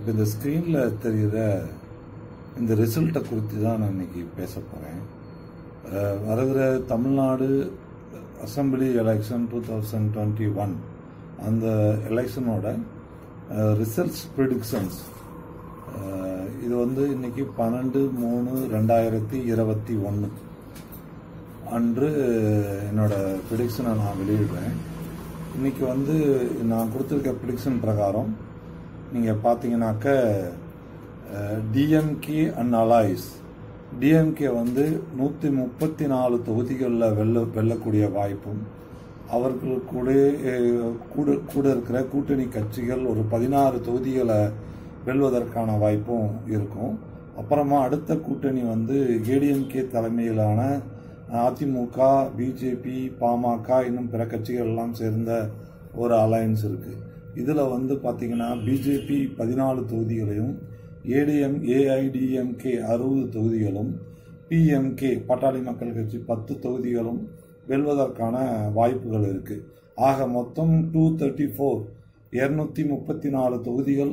இப்போ இந்த ஸ்க்ரீனில் தெரிகிற இந்த ரிசல்ட்டை குறித்து தான் நான் இன்னைக்கு பேச போகிறேன் வருகிற Tamil Nadu assembly election two thousand twenty one அந்த எலெக்ஷனோட ரிசல்ட்ஸ் ப்ரிடிக்ஷன்ஸ் இது வந்து இன்னைக்கு பன்னெண்டு மூணு ரெண்டாயிரத்தி இருபத்தி ஒன்று அன்று என்னோட ப்ரிடிக்ஷனை நான் வெளியிடுறேன் இன்னைக்கு வந்து நான் கொடுத்துருக்க ப்ரிடிக்ஷன் பிரகாரம் நீங்கள் பார்த்தீங்கன்னாக்க டிஎம்கே அண்ட் அலாய்ஸ் டிஎம்கே வந்து நூற்றி முப்பத்தி நாலு தொகுதிகளில் வெல்ல வெல்லக்கூடிய வாய்ப்பும் அவர்கள் கூட கூட கூட இருக்கிற கூட்டணி கட்சிகள் ஒரு பதினாறு தொகுதிகளை வெல்வதற்கான வாய்ப்பும் இருக்கும் அப்புறமா அடுத்த கூட்டணி வந்து ஏடிஎம்கே தலைமையிலான அதிமுக பிஜேபி பாமக இன்னும் பிற கட்சிகள் எல்லாம் சேர்ந்த ஒரு அலையன்ஸ் இருக்கு இதில் வந்து பார்த்தீங்கன்னா பிஜேபி பதினாலு தொகுதிகளையும் ஏடிஎம் ஏஐடிஎம்கே அறுபது தொகுதிகளும் பிஎம்கே பாட்டாளி மக்கள் கட்சி பத்து தொகுதிகளும் வெல்வதற்கான வாய்ப்புகள் இருக்கு ஆக மொத்தம் டூ தேர்ட்டி ஃபோர் இரநூத்தி முப்பத்தி நாலு தொகுதிகள்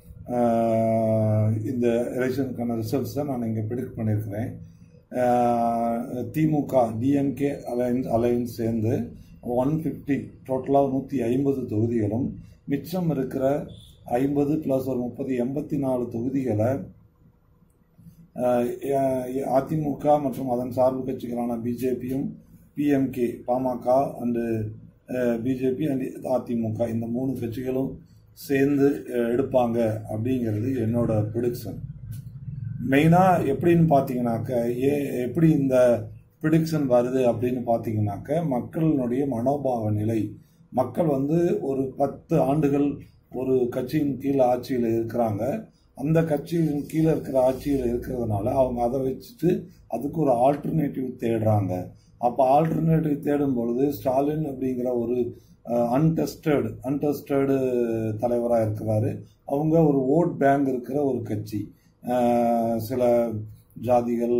இந்த எலெக்ஷனுக்கான ரிசல்ட்ஸை நான் இங்கே ப்ரிடிக்ட் பண்ணியிருக்கிறேன் திமுக டிஎம்கே அலையன்ஸ் அலையன்ஸ் சேர்ந்து ஒன் ஃபிஃப்டி டோட்டலாக நூற்றி ஐம்பது தொகுதிகளும் மிச்சம் இருக்கிற ஐம்பது ப்ளஸ் ஒரு முப்பது எண்பத்தி நாலு தொகுதிகளை அதிமுக மற்றும் அதன் சார்பு கட்சிகளான பிஜேபியும் பிஎம்கே பாமக அண்டு பிஜேபி அண்ட் அதிமுக இந்த மூணு கட்சிகளும் சேர்ந்து எடுப்பாங்க அப்படிங்கிறது என்னோட ப்ரிடிக்ஷன் மெயினாக எப்படின்னு பார்த்தீங்கன்னாக்க ஏ எப்படி இந்த ப்ரிடிக்ஷன் வருது அப்படின்னு பார்த்தீங்கன்னாக்க மக்களினுடைய மனோபாவ நிலை மக்கள் வந்து ஒரு பத்து ஆண்டுகள் ஒரு கட்சியின் கீழே ஆட்சியில் இருக்கிறாங்க அந்த கட்சியின் கீழே இருக்கிற ஆட்சியில் இருக்கிறதுனால அவங்க அதை வச்சுட்டு அதுக்கு ஒரு ஆல்டர்னேட்டிவ் தேடுறாங்க அப்போ ஆல்டர்னேட்டிவ் தேடும் பொழுது ஸ்டாலின் அப்படிங்கிற ஒரு அன்டெஸ்டட் அன்டெஸ்டடு தலைவராக இருக்கிறாரு அவங்க ஒரு ஓட் பேங்க் இருக்கிற ஒரு கட்சி சில ஜாதிகள்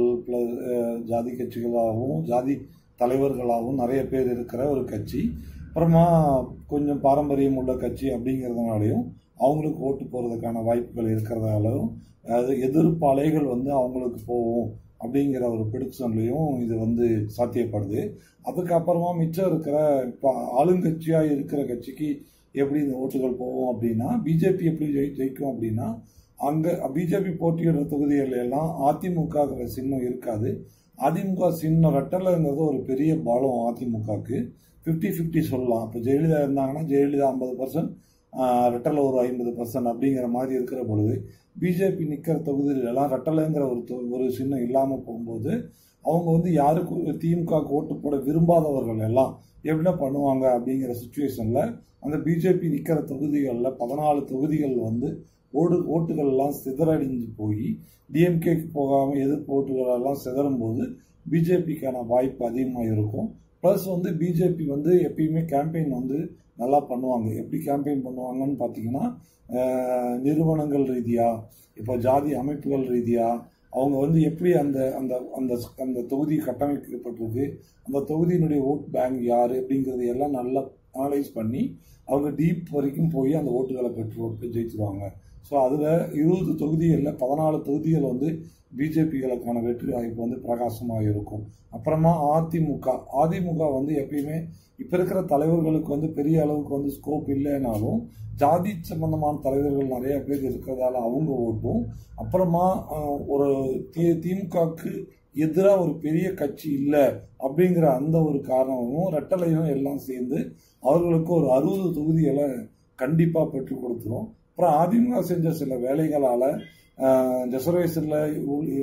ஜாதி கட்சிகளாகவும் ஜாதி தலைவர்களாகவும் நிறைய பேர் இருக்கிற ஒரு கட்சி அப்புறமா கொஞ்சம் பாரம்பரியம் உள்ள கட்சி அப்படிங்கிறதுனாலையும் அவங்களுக்கு ஓட்டு போகிறதுக்கான வாய்ப்புகள் இருக்கிறதாலும் அது எதிர்ப்பு அலைகள் வந்து அவங்களுக்கு போகும் அப்படிங்கிற ஒரு ப்ரிடிக்ஷன்லையும் இது வந்து சாத்தியப்படுது அதுக்கப்புறமா மிச்சம் இருக்கிற இப்போ ஆளுங்கட்சியாக இருக்கிற கட்சிக்கு எப்படி இந்த ஓட்டுகள் போகும் அப்படின்னா பிஜேபி எப்படி ஜெயி ஜெயிக்கும் அப்படின்னா அங்கே பிஜேபி போட்டியிடுற தொகுதிகள் எல்லாம் அதிமுக சின்னம் இருக்காது அதிமுக சின்னம் ரெட்டலைங்கிறது ஒரு பெரிய பலம் அதிமுகவுக்கு ஃபிஃப்டி ஃபிஃப்டி சொல்லலாம் இப்போ ஜெயலலிதா இருந்தாங்கன்னா ஜெயலலிதா ஐம்பது பர்சன்ட் ரெட்டலை ஒரு ஐம்பது பர்சன்ட் அப்படிங்கிற மாதிரி இருக்கிற பொழுது பிஜேபி நிற்கிற தொகுதியிலலாம் ரெட்டலைங்கிற ஒரு ஒரு சின்னம் இல்லாமல் போகும்போது அவங்க வந்து யாருக்கு திமுக ஓட்டு போட விரும்பாதவர்கள் எல்லாம் எப்படின்னா பண்ணுவாங்க அப்படிங்கிற சுச்சுவேஷனில் அந்த பிஜேபி நிற்கிற தொகுதிகளில் பதினாலு தொகுதிகள் வந்து ஓடு ஓட்டுகள் எல்லாம் சிதறடிஞ்சு போய் டிஎம்கேக்கு போகாமல் எதிர்ப்பு ஓட்டுகள் எல்லாம் சிதறும் போது பிஜேபிக்கான வாய்ப்பு அதிகமாக இருக்கும் ப்ளஸ் வந்து பிஜேபி வந்து எப்பயுமே கேம்பெயின் வந்து நல்லா பண்ணுவாங்க எப்படி கேம்பெயின் பண்ணுவாங்கன்னு பார்த்தீங்கன்னா நிறுவனங்கள் ரீதியாக இப்போ ஜாதி அமைப்புகள் ரீதியாக அவங்க வந்து எப்படி அந்த அந்த அந்த அந்த தொகுதி கட்டமைக்கப்பட்டிருக்கு அந்த தொகுதியினுடைய ஓட் பேங்க் யார் அப்படிங்கிறது எல்லாம் நல்லா அனலைஸ் பண்ணி அவங்க டீப் வரைக்கும் போய் அந்த ஓட்டுகளை பெற்று ஜெயிச்சிருவாங்க ஸோ அதில் இருபது தொகுதிகளில் பதினாலு தொகுதிகள் வந்து பிஜேபிகளுக்கான வெற்றி வாய்ப்பு வந்து பிரகாசமாக இருக்கும் அப்புறமா அதிமுக அதிமுக வந்து எப்பயுமே இப்போ இருக்கிற தலைவர்களுக்கு வந்து பெரிய அளவுக்கு வந்து ஸ்கோப் இல்லைனாலும் ஜாதி சம்பந்தமான தலைவர்கள் நிறைய பேர் இருக்கிறதால அவங்க ஓட்டும் அப்புறமா ஒரு தி திமுகவுக்கு எதிராக ஒரு பெரிய கட்சி இல்லை அப்படிங்கிற அந்த ஒரு காரணமும் ரெட்டலையும் எல்லாம் சேர்ந்து அவர்களுக்கு ஒரு அறுபது தொகுதிகளை கண்டிப்பாக பெற்றுக் கொடுத்துரும் அப்புறம் அதிமுக செஞ்ச சில வேலைகளால் ரிசர்வேஷனில்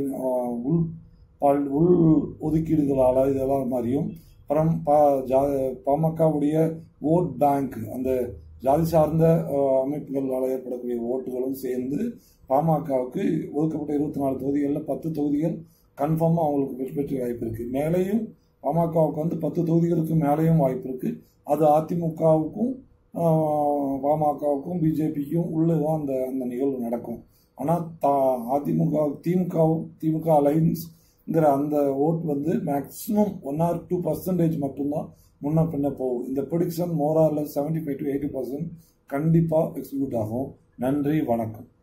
உள் உள் ஒதுக்கீடுகளால் இதெல்லாம் மாதிரியும் அப்புறம் பா ஜா பாமகவுடைய ஓட் பேங்க் அந்த ஜாதி சார்ந்த அமைப்புகளால் ஏற்படக்கூடிய ஓட்டுகளும் சேர்ந்து பாமகவுக்கு ஒதுக்கப்பட்ட இருபத்தி நாலு தொகுதிகளில் பத்து தொகுதிகள் கன்ஃபார்மாக அவங்களுக்கு வெற்றி பெற்ற வாய்ப்பு இருக்குது மேலேயும் பாமகவுக்கு வந்து பத்து தொகுதிகளுக்கு மேலேயும் வாய்ப்பு இருக்குது அது அதிமுகவுக்கும் பாமகவுக்கும் பிஜேபிக்கும் உள்ளே தான் அந்த அந்த நிகழ்வு நடக்கும் ஆனால் தா அதிமுக திமுக திமுக அலைன்ஸ்ங்கிற அந்த ஓட் வந்து maximum one or two percentage மட்டும்தான் முன்ன பின்ன போகும் இந்த ப்ரொடிக்ஷன் மோராரில் seventy five to eighty percent கண்டிப்பாக எக்ஸிக்யூட் ஆகும் நன்றி வணக்கம்